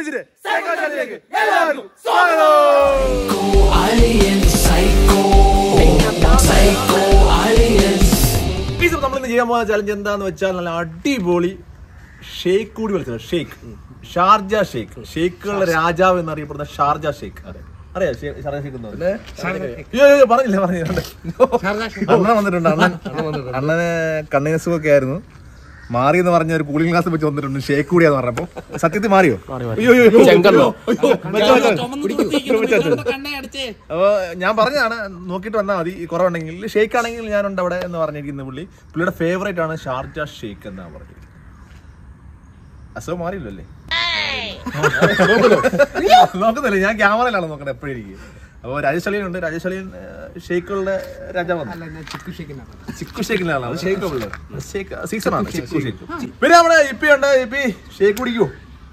ബിസിന്റെ സൈക്കോളജിയിലേക്ക് എല്ലാവർക്കും സ്വാഗതം ഈ സമയം നമ്മൾ ഇന്ന് ചെയ്യാൻ പോകുന്ന ചലഞ്ച് എന്താന്ന് വെച്ചാൽ നല്ല അടിപൊളി ഷേക്ക് കൂടി വിളിച്ചത് ഷേക്ക് ഷാർജ ഷേക്ക് ഷേക്കുകളുടെ രാജാവ് എന്നറിയപ്പെടുന്ന ഷാർജ ഷേക്ക് അറിയാം ഷേ- ഷാർജ ഷേക്ക് എന്ന് പറഞ്ഞാൽ? അയ്യോ, അയ്യോ, പറഞ്ഞില്ല പറഞ്ഞില്ല അണ്ണൻ വന്നിട്ടുണ്ട് അണ്ണൻ അണ്ണന് കണ്ണിന് സുഖമൊക്കെ ആയിരുന്നു മാറി എന്ന് പറഞ്ഞ ഒരു കൂളിംഗ് ഗ്ലാസ് വെച്ച് വന്നിട്ടുണ്ട് ഷേക്ക് കൂടിയാന്ന് പറഞ്ഞപ്പോ സത്യത്തിൽ മാറിയോ അയ്യോ, അയ്യോ, അയ്യോ. അയ്യോ, വെച്ചോ, വെച്ചോ. വെച്ചോ, വെച്ചോ. അപ്പൊ ഞാൻ പറഞ്ഞതാണ് നോക്കിയിട്ട് വന്നാൽ മതി ഈ കുറവുണ്ടെങ്കിൽ ഷേക്ക് ആണെങ്കിൽ ഞാനുണ്ട് അവിടെ എന്ന് പറഞ്ഞിരിക്കുന്ന പുള്ളി പുള്ളിയുടെ ഫേവറേറ്റ് ആണ് ഷാർജ ഷേക്ക് എന്നാണ് പറഞ്ഞിരിക്കുന്നത് അസുഖം മാറിയില്ലല്ലേ നോക്കുന്നില്ല ഞാൻ ക്യാമറയിലാണ് നോക്കണത് എപ്പോഴും ഇരിക്കും അപ്പോൾ രാജേഷ് അളിയൻ ഉണ്ട് രാജേഷ് അളിയൻ ഷേക്കുകളുടെ രാജാവാണ് ചിക്കു ഷേക്കിലാണ് ഷേക്ക് സീസൺ ആണ് ചിക്കു ഷേക്ക് പിന്നെ നമ്മുടെ ഇപ്പി ഉണ്ട് ഇപ്പി ഷേക്ക് കുടിക്കൂ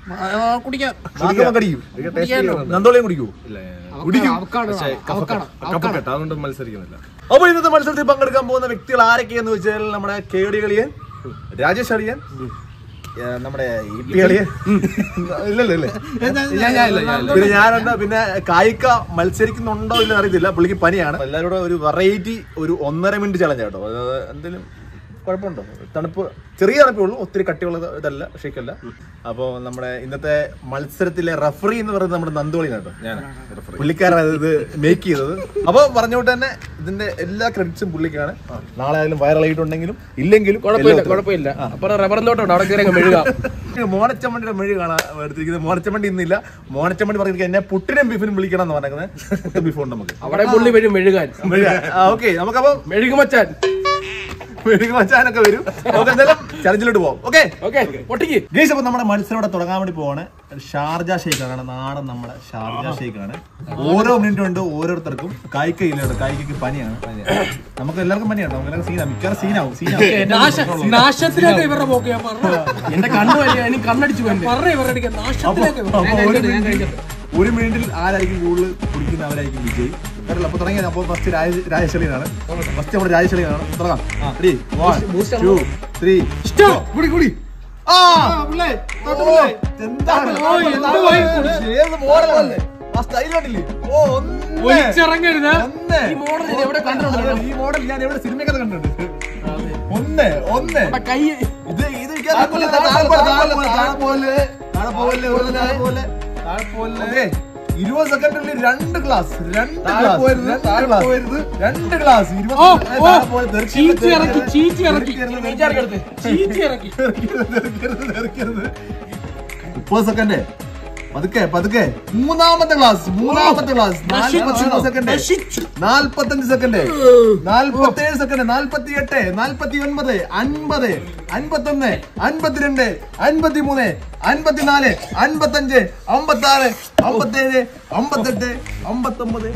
കടിക്കും നന്തോളിയും കുടിക്കൂ കുടിക്കും കഫക്കെട്ട് അതുകൊണ്ട് മത്സരിക്കുന്നില്ല അപ്പൊ ഇന്നത്തെ മത്സരത്തിൽ പങ്കെടുക്കാൻ പോകുന്ന വ്യക്തികൾ ആരൊക്കെയെന്ന് വെച്ചാൽ നമ്മുടെ കേടി കളിയൻ രാജേഷ് അളിയൻ ഏ, നമ്മുടെ ഇ പി അളിയൻ ഇല്ലല്ലോ ഇല്ലേ പിന്നെ ഞാനുണ്ട് പിന്നെ കായിക മത്സരിക്കുന്നുണ്ടോ ഇല്ലെന്ന് അറിയത്തില്ല പുള്ളിക്ക് പനിയാണ് എല്ലാവരും ഒരു വെറൈറ്റി ഒരു ഒന്നര മിനിറ്റ് ചലഞ്ച് കേട്ടോ അത് എന്തെങ്കിലും കുഴപ്പമുണ്ടോ തണുപ്പ് ചെറിയ തണുപ്പേ ഉള്ളൂ ഒത്തിരി കട്ടിയുള്ള ഇതല്ല ഷേക്കല്ല അപ്പോൾ നമ്മുടെ ഇന്നത്തെ മത്സരത്തിലെ റഫറി എന്ന് പറയുന്നത് നമ്മുടെ നന്ദോളിയാണ് കേട്ടോ ഞാൻ പുള്ളിക്കാരാണ് ഇത് മേക്ക് ചെയ്തത് അപ്പോൾ പറഞ്ഞുകൊണ്ട് തന്നെ ഇതിന്റെ എല്ലാ ക്രെഡിറ്റ്സും പുള്ളിക്കാണ് നാളെ ആയാലും വൈറലായിട്ടുണ്ടെങ്കിലും ഇല്ലെങ്കിലും കുഴപ്പമില്ല എല്ലാത്തിലും. കുഴപ്പമില്ല അപ്പൊ റബ്ബർ തോട്ടം അവിടെ കയറി അങ്ങ് മെഴുകാം മോനച്ചമ്മണ്ടിയുടെ മെഴു കാണാൻ എടുത്തിരിക്കുന്നത് മോനച്ചമ്മണ്ടി ഇന്നില്ല മോനച്ചമ്മണ്ടി പറഞ്ഞിരിക്കുന്നത് എന്നെ പുട്ടിനും ബീഫിനും വിളിക്കണം എന്ന് പറഞ്ഞേക്കുന്നത് പുട്ടും ബീഫും ഉണ്ട് നമുക്ക് അവിടെ പുള്ളി വരും മെഴുകാൻ ഓക്കെ നമുക്കപ്പോ മെഴുകുമച്ചാൻ മെഴുകു മച്ചാനൊക്കെ വരും നമുക്ക് എന്തായാലും ചലഞ്ചിലോട്ട് പോവാം ഓക്കെ ഓക്കെ പൊട്ടിക്ക് ഗേസ് അപ്പൊ നമ്മുടെ മത്സരം ഇവിടെ തുടങ്ങാൻ വേണ്ടി പോവാണ് ഷാർജ ഷേക്ക് ആണ് നാടൻ നമ്മുടെ ഷാർജ ഷേക്ക് ആണ് ഓരോ മിനിറ്റും ഉണ്ട് ഓരോരുത്തർക്കും കായ്ക്ക ഇല്ലുണ്ട് കായ്ക്കയ്ക്ക് പനിയാണ് നമുക്ക് എല്ലാവർക്കും പനിയാണ് നമുക്ക് എല്ലാവർക്കും സീനാവും മിക്കവാറും സീനാവും സീനാവും നാശത്തിലേക്ക് ഇവരുടെ പോക്ക് ഞാൻ പറഞ്ഞു എന്റെ കണ്ണു വലിയ എനിക്ക് കണ്ണടിച്ചു പോയി പറഞ്ഞ ഇവരുടെ നാശത്തിലേക്ക് അപ്പൊ ഒരു മിനിറ്റിൽ ഒരു മിനിറ്റിൽ ആരായിരിക്കും കൂടുതൽ കുടിക്കുന്ന അവരായിരിക്കും വിജയ് കേട്ടല്ലോ അപ്പൊ തുടങ്ങിയത് അപ്പൊ ഫസ്റ്റ് രാജശലിനാണ് ഫസ്റ്റ് നമ്മുടെ രാജശലിനാണ് തുടങ്ങാം Ready? One, two, three. കുടി, കുടി. ആ! ഓ, എന്താണ്? ഏത് model ആണ്? ആ style കണ്ടില്ലേ? ഓ, ഒന്ന്. ഒലിച്ചിറങ്ങരുത് ഒന്ന്. ഈ model ഞാൻ എവിടെ കണ്ടിട്ടുണ്ട്? ഈ മോഡൽ ഞാൻ എവിടെ സിനിമയൊക്കെ കണ്ടിട്ടുണ്ട് ഒന്ന് ഒന്ന് കൈ ഇത് ഇത് എനിക്ക് അറിയത്തില്ല. താഴെ പോലെ, താഴെ പോലെ, താഴെ പോലെ, താഴെ പോലെ, ഒരു താഴെ പോലെ, താഴെ പോലെ. അതെ, ഇരുപത് സെക്കൻഡിൽ രണ്ട് ഗ്ലാസ് രണ്ട് ഗ്ലാസ് രണ്ട് ഗ്ലാസ് രണ്ട് ഗ്ലാസ് ഇരുപത് ഓ, സെക്കൻഡ് ഓ, താഴെ പോലെ തെറിക്കരുത്, ചീച്ചി ഇറക്കി, തെറിക്കരുത്, ചീച്ചി ഇറക്കി. തെറിക്കരുത്, ചീച്ചി ഇറക്കി തെറിക്കരുത്, തെറിക്കരുത്, തെറിക്കരുത്. മുപ്പത് സെക്കൻഡ് പതുക്കെ പതുക്കെ മൂന്നാമത്തെ ഗ്ലാസ് മൂന്നാമത്തെ ഗ്ലാസ് നാൽപ്പത്തി സെക്കൻഡ് നാൽപ്പത്തഞ്ച് സെക്കൻഡ് നാൽപ്പത്തി ഏഴ് സെക്കൻഡ് നാൽപ്പത്തി എട്ട് നാൽപ്പത്തി ഒൻപത് അൻപത് അൻപത്തൊന്ന് അൻപത്തിരണ്ട് അൻപത്തി മൂന്ന് അൻപത്തിനാല് അൻപത്തഞ്ച് അമ്പത്തി ആറ് അമ്പത്തേഴ് അമ്പത്തെട്ട് അമ്പത്തൊമ്പത്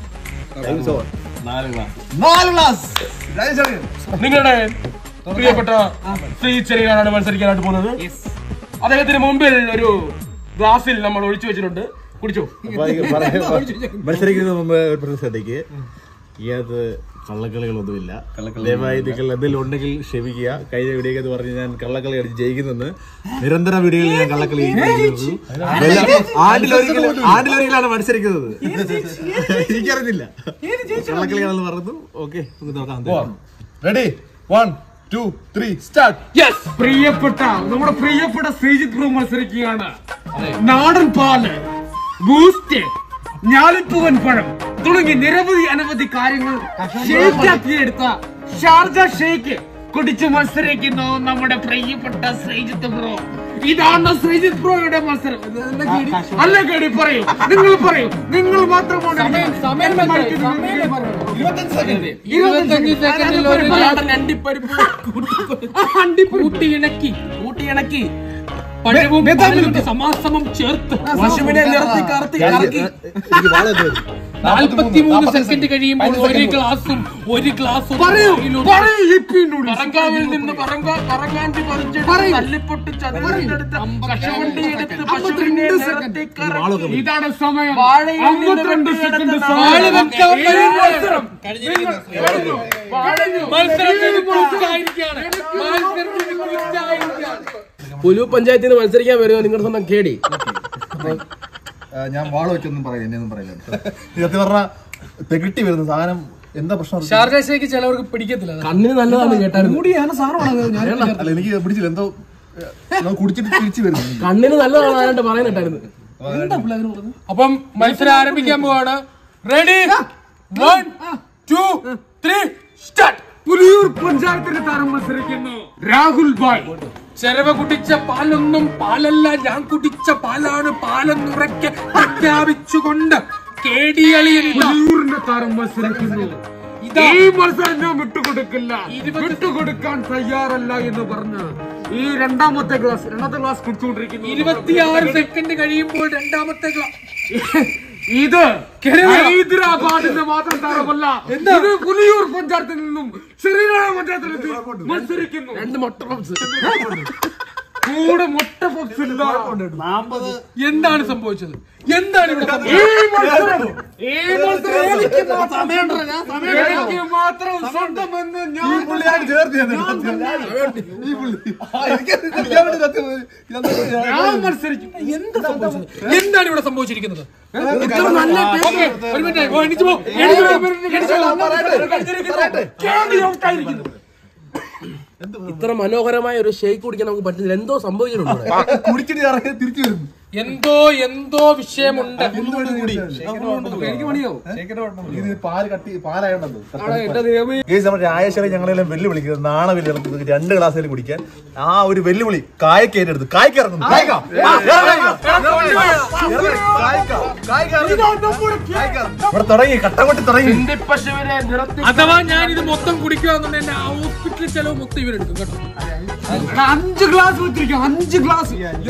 നാല് ഗ്ലാസ് രാജേഷ് നിങ്ങളുടെ പ്രിയപ്പെട്ട ശ്രീ ചെറിയാണ് മത്സരിക്കാനായിട്ട് പോകുന്നത് അദ്ദേഹത്തിന് മുമ്പിൽ ഒരു ഗ്ലാസിൽ നമ്മൾ ഒഴിച്ചു വെച്ചിട്ടുണ്ട് കുടിച്ചോ മത്സരിക്കുന്നതിന് മുമ്പ് ഒരു പ്രതി ശ്രദ്ധിക്കുക ഇതിനകത്ത് കള്ളക്കളികളൊന്നുമില്ല ദയവായി നിങ്ങൾ എന്തെങ്കിലും ഉണ്ടെങ്കിൽ ക്ഷമിക്കുക കഴിഞ്ഞ വീഡിയോ എന്ന് പറഞ്ഞ് ഞാൻ കള്ളക്കളി അടിച്ച് ജയിക്കുന്നെന്ന് നിരന്തര വീഡിയോയിൽ ഞാൻ കള്ളക്കളി ജയിക്കുന്നു. എല്ലാം ആണ്ടിലൊരിക്കലും ആണ്ടിലൊരിക്കലാണ് മത്സരിക്കുന്നത് എനിക്കറിഞ്ഞില്ല കള്ളക്കളിയാണെന്ന് പറഞ്ഞു ഓക്കെ നമുക്ക് നോക്കാം ready one two three start yes പ്രിയപ്പെട്ട നമ്മുടെ പ്രിയപ്പെട്ട ശ്രീജിത് പ്രഭു മത്സരിക്കുകയാണ് നാടൻ പാല് ബൂസ്റ്റ് ഞാലിപ്പൂവൻ പഴം തുടങ്ങി നിരവധി അനവധി കാര്യങ്ങൾ ഷേക്കാക്കിയെടുത്ത ഷാർജ ഷേക്ക് കുടിച്ച് മത്സരിക്കുന്നു നമ്മുടെ പ്രിയപ്പെട്ട ശ്രീജിത്ത് ബ്രോ ഇതാണ് ശ്രീജിത്ത് ബ്രോയുടെ മത്സരം ഇത് അല്ല കേടി? അല്ല കേടി പറയൂ നിങ്ങൾ പറയൂ നിങ്ങൾ മാത്രമാണ് എന്നെ മറിക്കുന്നത്. ഇരുപത്തഞ്ച് സെക്കൻഡിൽ ഒരു നാടൻ അണ്ടിപ്പരിപ്പ് കൂട്ടി ഇണക്കി കൂട്ടി ഇണക്കി പഴവും പാലും സമാസമം ചേർത്ത് പശുവിനെ നിർത്തി കറത്തി കറക്കി നാൽപ്പത്തിമൂന്ന് സെക്കൻഡ് കഴിയുമ്പോൾ ഒരു ഗ്ലാസും ഒരു ഗ്ലാസും പറയൂ പറങ്കാവിൽ നിന്ന് പറങ്ക പറങ്കാഞ്ചി പറിച്ചെടുത്ത് തല്ലിപ്പൊട്ട് ചതുരത്തെടുത്ത് കശുവണ്ടി എടുത്ത് പശുവിനെ നിർത്തി കറക്കി ഇതാണ് സമയം വാഴയിൽ നിന്ന് അമ്പത്തിരണ്ട് സെക്കൻഡ് വെട്ടിയെടുത്ത മത്സരം മത്സരത്തിന് പൂർത്തിയായിരിക്കുകയാണ് മത്സരത്തിന് പൂർത്തിയായിരിക്കുകയാണ് പുലു പഞ്ചായത്തിൽ നിന്ന് മത്സരിക്കാൻ വരുന്നത് നിങ്ങളുടെ സ്വന്തം കേടി അപ്പൊ ആ, ഞാൻ വാള വെച്ചൊന്നും പറയില്ല എന്നെ ഒന്നും പറയില്ല സത്യം പറഞ്ഞ തെകിട്ടി വരുന്ന സാധനം എന്താ പ്രശ്നം ഷാർജാശയ്ക്ക് ചിലവർക്ക് പിടിക്കത്തില്ല അതാ. കണ്ണിന് നല്ലതാണ് കേട്ടായിരുന്നു കൂടിയാണ് സാധനമാണ് ഞാൻ അല്ല എനിക്ക് പിടിച്ചില്ല എന്തോ നമ്മൾ കുടിച്ചിട്ട് തിരിച്ചു വരുന്നു കണ്ണിന് നല്ലതാണ് ആരാണ്ട് പറയുന്നുണ്ടായിരുന്നു അപ്പം മത്സരം ആരംഭിക്കാൻ പോവാണ് ready one two three start Puliyoor പഞ്ചായത്തിന്റെ താരം മത്സരിക്കുന്നു രാഹുൽ ഭായ് ചെരവ കുടിച്ച പാലൊന്നും പാലല്ല ഞാൻ കുടിച്ച പാലാണ് പാലെന്നുറക്കെ പ്രഖ്യാപിച്ചുകൊണ്ട് കേടിയളിയിൽ പുലിയൂരിന്റെ താരം മത്സരിക്കുന്നു ഈ മത്സരം ഞാൻ വിട്ടുകൊടുക്കില്ല വിട്ടുകൊടുക്കാൻ തയ്യാറല്ല എന്ന് പറഞ്ഞ് ഈ രണ്ടാമത്തെ ഗ്ലാസ് രണ്ടാമത്തെ ഗ്ലാസ് കുടിച്ചുകൊണ്ടിരിക്കുന്നു ഇരുപത്തിയാറ് സെക്കൻഡ് കഴിയുമ്പോൾ രണ്ടാമത്തെ ഗ്ലാ- ഇത് ഹൈദരാബാദിന്റെ മാത്രം താരമല്ല ഇത് പുലിയൂർ പഞ്ചായത്തിൽ നിന്നും ശ്രീനാരായണ പഞ്ചായത്തിൽ നിന്നും മത്സരിക്കുന്നു രണ്ട് മുട്ട പപ്സ് കൂടെ മുട്ട പപ്സ് ഇല്ല എന്താണ് സംഭവിച്ചത് എന്താണ് ഇവിടെ ഈ മത്സരം ഈ മത്സരം എനിക്ക് മാത്രം എനിക്ക് മാത്രം സ്വന്തമെന്ന് ഞാൻ ഞാൻ മത്സരിക്കും എന്ത് സംഭവിച്ചത് എന്താണ് ഇവിടെ സംഭവിച്ചിരിക്കുന്നത് ഇത്ര നല്ല Okay, ഒരു minute. ഓ, എണീച്ച് പോ. എണീച്ച് പോ. എണീച്ച് പോ. കേടി out ആയിരിക്കുന്നു. ഇത്ര മനോഹരമായ ഒരു ഷേക്ക് കുടിക്കാൻ നമുക്ക് പറ്റുന്നില്ല എന്തോ സംഭവിച്ചിട്ടുണ്ട് ഇവിടെ. കുടിച്ചിട്ട് ഇറങ്ങി തിരിച്ചു വരുന്നു എന്തോ എന്തോ വിഷയമുണ്ട് എനിക്ക് പണിയാവും ഇത് പാല് കട്ടി പാലായോണ്ടല്ലോ ഗേസ് നമ്മുടെ രാജേശ്വരി ഞങ്ങളെല്ലാം വെല്ലുവിളിക്കുന്നത് നാളെ വെല്ലുവിളിക്കുന്നത് രണ്ട് ഗ്ലാസ്സിൽ കുടിക്കാൻ ആ ഒരു വെല്ലുവിളി കായ്ക്ക് ഏറ്റെടുത്ത് കായ്ക്ക് ഇറങ്ങുന്നു കായ്ക്ക. ആ, ഇറങ്ങ്, ഇറങ്ങ്. ഇറങ്ങ്, കായ്ക്ക. കായ്ക്ക ഇറങ്ങ്. ഇവിടെ തുടങ്ങി കട്ട കൊട്ടി തുടങ്ങി പശുവിനെ നിറത്തി അഥവാ ഞാൻ ഇത് മൊത്തം കുടിക്കുകയാണെന്നുണ്ടെങ്കിൽ എന്റെ ഹോസ്പിറ്റൽ ചെലവ് മൊത്തം ഇവരെടുക്കും കേട്ടോ അഞ്ച് ഗ്ലാസ് വെച്ചിരിക്കും അഞ്ച് ഗ്ലാസ്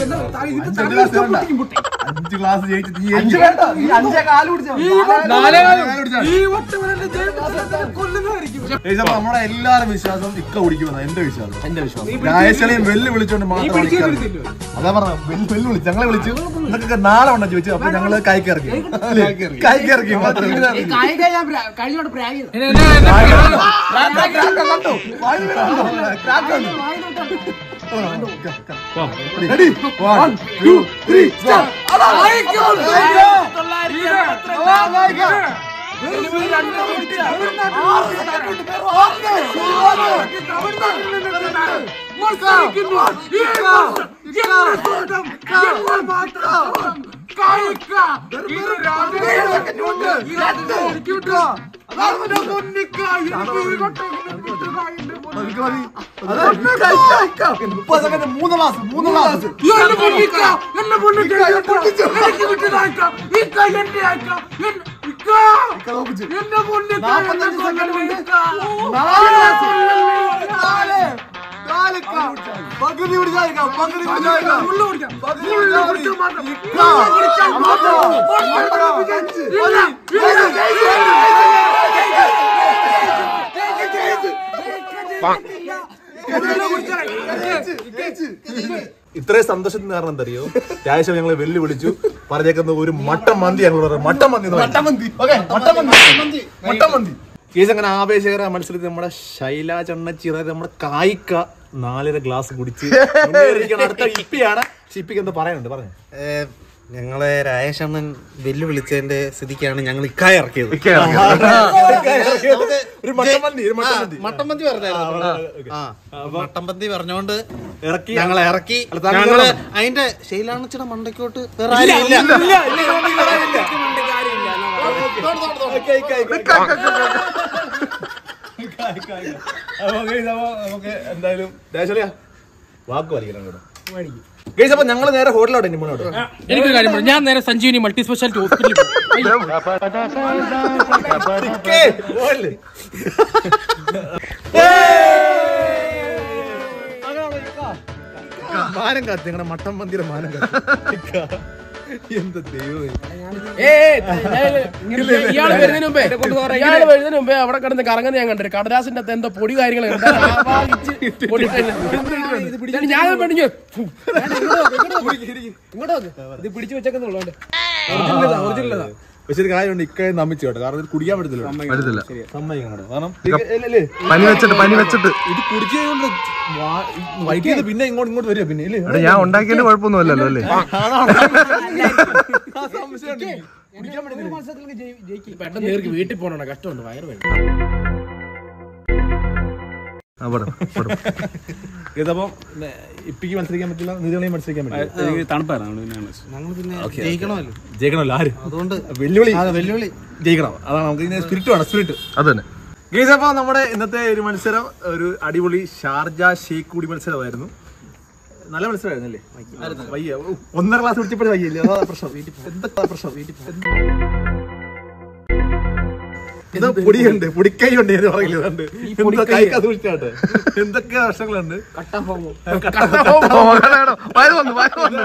അഞ്ച് ഗ്ലാസ് ജയിച്ച് നീ അഞ്ച് വേണ്ട നീ അഞ്ചേ കാല് കുടിച്ചാ മതി. നാലേ കാല്. ഈ വട്ടവരന്റെ ജയത്തെ കൊല്ലുന്നതായിരിക്കും ഗേസ്, അപ്പൊ നമ്മുടെ എല്ലാവരും വിശ്വാസം ഇക്ക കുടിക്കുമെന്ന എന്റെ വിശ്വാസം എന്റെ വിശ്വാസം രാജേശ്വരിയും വെല്ലു വിളിച്ചോണ്ട് മാത്രമാണ് ഇക്ക ഇറങ്ങിയത്. അതാ പറഞ്ഞ വെല്ലു വെല്ലു വിളിച്ചു ഞങ്ങളെ വിളിച്ചു നിങ്ങൾക്കൊക്കെ നാളെ ഉണ്ടോ ചോദിച്ചു അപ്പൊ ഞങ്ങള് കായ്ക്ക് ഇറക്കി കായ്ക്ക് ഇറക്കി മാത്രം കഴിഞ്ഞോട്ട് പ്രാഗിയത് എന്നെ- എന്നെ- എന്നെ- Ready? One, two, three, start. മതി, മതി. അതെ, ഇക്ക, ഇക്ക, ഇക്ക. മുപ്പത് സെക്കൻഡ് മൂന്ന് ഗ്ലാസ് മൂന്ന് ഗ്ലാസ് പകുതി പിടിച്ചാൽ പകുതി പിടിച്ചാൽ പകുതി ഇത്രയും സന്തോഷത്തിന് കാരണം എന്തറിയോ രാജേഷ് ഞങ്ങളെ വെല്ലു വിളിച്ചു പറഞ്ഞേക്കുന്ന ഒരു മട്ടൻ മന്തി ഞങ്ങൾ മട്ടൻ മന്തി മട്ടൻ മന്തി ഓക്കെ മട്ടൻ മന്തി മട്ടൻ മന്തി കേസ് അങ്ങനെ ആവേശകര മത്സരത്തിൽ നമ്മുടെ ശൈല ചണ്ണച്ചി അതായത് നമ്മുടെ കായിക്ക നാലര ഗ്ലാസ് കുടിച്ച് മുന്നേറിയിരിക്കുകയാണ്. അടുത്ത ഇപ്പിയാണ് പക്ഷെ ഇപ്പിക്ക് എന്താ പറയാനുണ്ട് പറഞ്ഞു ഞങ്ങളെ രാജേഷണ്ണൻ വെല്ലുവിളിച്ചതിന്റെ സ്ഥിതിക്കാണ് ഞങ്ങൾ ഇക്കായ ഇറക്കിയത് ഒരു മട്ടൻ മന്തി ഒരു മട്ടൻ മന്തി മട്ടമ്പന്തി പറഞ്ഞായിരുന്നു ആ മട്ടമ്പന്തി പറഞ്ഞോണ്ട് ഇറക്കി ഞങ്ങളെ ഇറക്കി അല്ല, താങ്കൾ ഞങ്ങള് ഇറക്കണം. അതിന്റെ ശൈലാണച്ചിയുടെ മണ്ടയ്ക്കോട്ട് വേറെ ആരും ഇല്ല നമുക്ക് എന്തായാലും രാജേശ്വരിയാ വാക്ക് വലിക്കണം കേട്ടോ ഗൈസ് അപ്പൊ ഞങ്ങൾ നേരെ ഹോട്ടലോട്ട് ഇനി മുന്നോട്ട് എനിക്കൊരു കാര്യം പറയാം ഞാൻ നേരെ സഞ്ജീവനി മൾട്ടി സ്പെഷ്യാലിറ്റി ഹോസ്പിറ്റലിൽ പോകും ഇക്കേ, പോവല്ലേ? മാനം കാത്തി നിങ്ങളുടെ മട്ടൻ മന്ദിര മാനം കാത്തി എന്ത് ദൈവമേ ഇയാള് വരുന്നതിന് മുമ്പേ ഇയാള് വരുന്നതിന് മുമ്പേ അവിടെ കിടന്ന് കറങ്ങുന്ന ഞാൻ കണ്ടിട്ട് കടലാസിന്റെ അകത്ത് എന്തോ പൊടി കാര്യങ്ങൾ ഞാൻ പെണ്ണിഞ്ഞു ഇത് പിടിച്ചു വെച്ചേക്കുന്നുള്ളൂ ഒറിജിനൽ പക്ഷെ ഒരു കാര്യമുണ്ട് ഇക്കയെ നമ്മിച്ചു കേട്ടോ കാരണം ഇത് കുടിക്കാൻ പറ്റത്തില്ല പറ്റത്തില്ല സമ്മതിക്കണം കേട്ടോ കാരണം ഇത് ഇല്ല, ഇല്ലേ? പനി വെച്ചിട്ട് പനി വെച്ചിട്ട് ഇത് കുടിച്ചുകൊണ്ട് വൈകിയത് പിന്നെ ഇങ്ങോട്ട് ഇങ്ങോട്ട് വരിക പിന്നെ ഇല്ലേ എടാ, ഞാൻ ഉണ്ടാക്കിയതിന് കുഴപ്പമൊന്നുമല്ലല്ലോ അല്ലേ പെട്ടെന്ന് നേർക്ക് വീട്ടിൽ പോകണ കഷ്ടമുണ്ട് വയറ് വേണ്ട ആ, പറ, പറ. ഇതപ്പം ഇപ്പിക്ക് മത്സരിക്കാൻ പറ്റില്ല നിതികളെയും മത്സരിക്കാൻ പറ്റില്ല ജയിക്കണമല്ലോ ജയിക്കണമല്ലോ ആര് അതുകൊണ്ട് വെല്ലുവിളി വെല്ലുവിളി ജയിക്കണം അതാണ് നമുക്ക് ഇതിന് സ്പിരിറ്റ് വേണം സ്പിരിറ്റ് അത് തന്നെ ഗീസ് അപ്പൊ നമ്മുടെ ഇന്നത്തെ ഒരു മത്സരം ഒരു അടിപൊളി ഷാർജ ഷെയ്ഖ് കൂടി മത്സരമായിരുന്നു നല്ല മത്സരമായിരുന്നു അല്ലേ വയ്യ ഓ, ഒന്നര ക്ലാസ് പിടിച്ചപ്പോഴും വയ്യല്ലേ അതാ പ്രശ്നം വീട്ടിൽ പോ- എന്തൊക്കെ പ്രശ്നം വീട്ടിൽ പോ- എന്ത്- ഇത് പൊടിയുണ്ട് പൊടിക്കൈ ഉണ്ട് എന്ന് പറയില്ല ഇതുണ്ട് എന്തോ കൈക്ക് സൂക്ഷിച്ചാട്ടെ എന്തൊക്കെ പ്രശ്നങ്ങളുണ്ട് ഓ, വേണം, വേണം. വയറ് വന്നു വയറ് വന്നു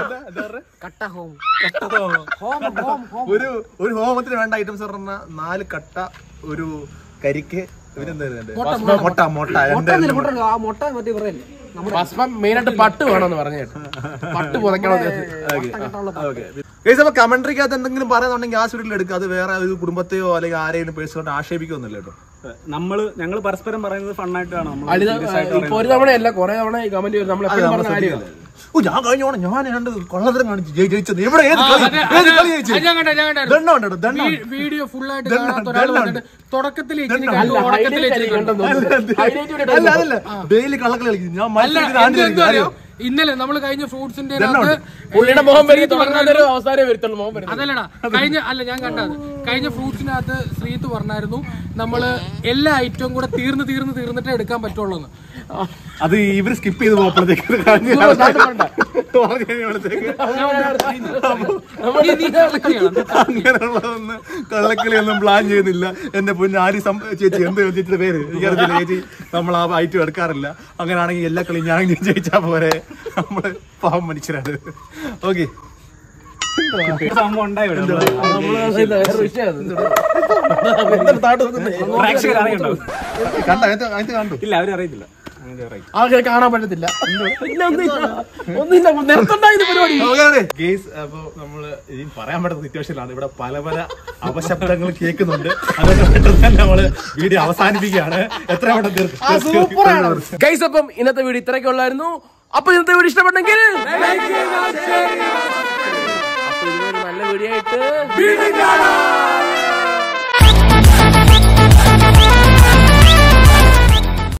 ഒരു ഒരു ഹോമത്തിന് വേണ്ട ഐറ്റംസ് പറഞ്ഞ നാല് കട്ട ഒരു കരിക്ക് ഇവരെന്തായിരുന്നു മുട്ട മുട്ട എന്തായിരുന്നു ആ മുട്ട മറ്റേ പറയല്ലേ ഭസ്മം മെയിനായിട്ട് പട്ട് വേണമെന്ന് പറഞ്ഞു കേട്ടോ പട്ട് പുതയ്ക്കണം അപ്പൊ കമന്ററിക്കകത്ത് എന്തെങ്കിലും പറയുന്നുണ്ടെങ്കിൽ ആ സ്റ്റുഡിയോയിൽ എടുക്കുക അത് വേറെ ഒരു കുടുംബത്തെയോ അല്ലെങ്കിൽ ആരെയും പേഴ്സണലായിട്ട് ആക്ഷേപിക്കൊന്നുമില്ല കേട്ടോ നമ്മള് ഞങ്ങൾ പരസ്പരം പറയുന്നത് ഫണ്ണായിട്ടാണ് നമ്മൾ അളിത ഇപ്പൊ ഒരു തവണയല്ല കുറെ തവണ ഈ കമന്റ് വരും നമ്മൾ എപ്പോഴും പറഞ്ഞ കാര്യമാണ് ഓ ഞാൻ കഴിഞ്ഞ ഓണം ഞാൻ രണ്ട് കൊള്ളതരം കാണിച്ചു ജയി- ജയിച്ചത് എവിടെ ഏത് കളി ഏത് കളി ജയിച്ചു ഞാൻ കണ്ട ഞാൻ കണ്ടായിരുന്നു. ദണ്ണം ഉണ്ടോ ദണ്ണം വീ- വീഡിയോ ഫുൾ ആയിട്ട് ദണ്ണം, കാണാത്ത ഒരാൾ ദണ്ണം. വന്നിട്ട് തുടക്കത്തിൽ ഇച്ചിരി ദണ്ണം. കണ്ടു, ഉറക്കത്തിൽ ഇച്ചിരി കണ്ടു. അല്ല അതല്ല ഡെയിലി കള്ളക്കളി കളിക്കും ഞാൻ അല്ല മത്സരത്തിന് എന്ത് ആണ്ട് എന്തോ അറിയോ? കളിക്കും. ഇന്നലെ നമ്മൾ കഴിഞ്ഞ ഫ്രൂട്ട്സിന്റെ പുള്ളിയുടെ മുഖം വരും തുടങ്ങാതൊരു അവസാനം വരുത്തുള്ളൂ മുഖം വരും അതല്ലടാ കഴിഞ്ഞ അല്ല ഞാൻ കണ്ടത് കഴിഞ്ഞ ഫ്രൂട്ട്സിനകത്ത് ശ്രീത്ത് പറഞ്ഞായിരുന്നു നമ്മള് എല്ലാ ഐറ്റവും കൂടെ തീർന്ന് തീർന്ന് തീർന്നിട്ടേ എടുക്കാൻ പറ്റുള്ളൂ എന്ന്. അത് ഇവര് സ്കിപ്പ് ചെയ്ത് പോകുമ്പോഴത്തേക്ക് ഇത് കഴിഞ്ഞ് പറഞ്ഞു കഴിയുമ്പോഴത്തേക്ക് നീ- നീ കള്ളക്കളിയാണ്. അങ്ങനെയുള്ളതൊന്നും കള്ളക്കളിയൊന്നും പ്ലാൻ ചെയ്യുന്നില്ല എന്റെ പൊന്ന് ആരി സം- ചേച്ചി എന്ത് ചേച്ചിയുടെ പേര് എനിക്കറിയില്ല ചേച്ചി നമ്മൾ ആ ഐറ്റം എടുക്കാറില്ല അങ്ങനെയാണെങ്കിൽ എല്ലാ കളിയും ഞാൻ ഇങ്ങനെ ജയിച്ചാ പോരെ നമ്മള് പാവം മനുഷ്യരാണ് ഓക്കെ സംഭവം ഉണ്ടായി ഇവിടെ. വേറെ വിഷയം പ്രേക്ഷകർ അറിയണ്ടാവും കണ്ട അതിനകത്ത് അതിനകത്ത് കണ്ടു ഇല്ല അവര് അറിയത്തില്ല അങ്ങനെ അറിയില്ല. ആൾക്കാരെ കാണാൻ പറ്റത്തില്ല പിന്നെ ഒന്നില്ല ഒന്നില്ല നിർത്തണ്ടായത് പരിപാടി ഗെയ്സ് അപ്പൊ നമ്മള് ഇനി പറയാൻ പറ്റുന്ന സിറ്റുവേഷനിലാണ് ഇവിടെ പല പല അപശബ്ദങ്ങൾ കേൾക്കുന്നുണ്ട് അതൊക്കെ പെട്ടെന്ന് തന്നെ നമ്മള് വീഡിയോ അവസാനിപ്പിക്കുകയാണ് എത്ര പെട്ടെന്ന് തീർക്കും ഗൈസ് അപ്പം ഇന്നത്തെ വീഡിയോ ഇത്രയൊക്കെ ഉള്ളായിരുന്നു അപ്പൊ ഇന്നത്തെ വീഡിയോ ഇഷ്ടപ്പെട്ടെങ്കിൽ അപ്പൊ ഇതുപോലെ നല്ല വീഡിയോ ആയിട്ട്